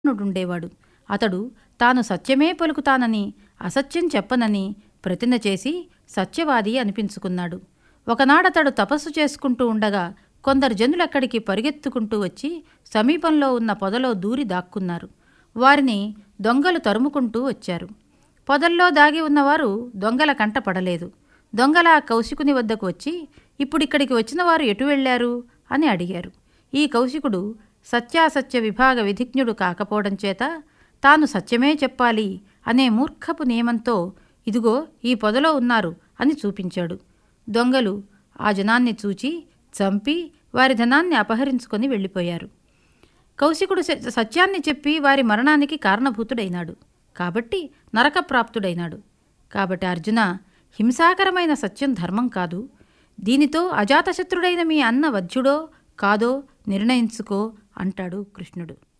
నుండుండేవాడు అతడు తాను సత్యమే పలుకుతానని అసత్యం చెప్పనని ప్రతిన చేసి సత్యవాది అనిపించుకున్నాడు ఒకనాడతడు తపస్సు చేసుకుంటూ ఉండగా కొందరు జనులక్కడికి పరిగెత్తుకుంటూ వచ్చి సమీపంలో ఉన్న పొదలో దూరి దాక్కున్నారు వారిని దొంగలు తరుముకుంటూ వచ్చారు పొదల్లో దాగి ఉన్నవారు దొంగల కంట పడలేదు దొంగల ఆ కౌశికుని వద్దకు వచ్చి ఇప్పుడిక్కడికి వచ్చిన వారు ఎటు వెళ్ళారు అని అడిగారు ఈ కౌశికుడు సత్యాసత్య విభాగ విధిజ్ఞుడు కాకపోవడం చేత తాను సత్యమే చెప్పాలి అనే మూర్ఖపు నియమంతో ఇదిగో ఈ పొదలో ఉన్నారు అని చూపించాడు దొంగలు ఆ జనాన్ని చూచి చంపి వారి ధనాన్ని అపహరించుకొని వెళ్ళిపోయారు కౌశికుడు స- సత్యాన్ని చెప్పి వారి మరణానికి కారణభూతుడైనాడు కాబట్టి నరకప్రాప్తుడైనాడు కాబట్టి అర్జున హింసాకరమైన సత్యం ధర్మం కాదు దీనితో అజాతశత్రుడైన మీ అన్న వధ్యుడో కాదో నిర్ణయించుకో అంటాడు కృష్ణుడు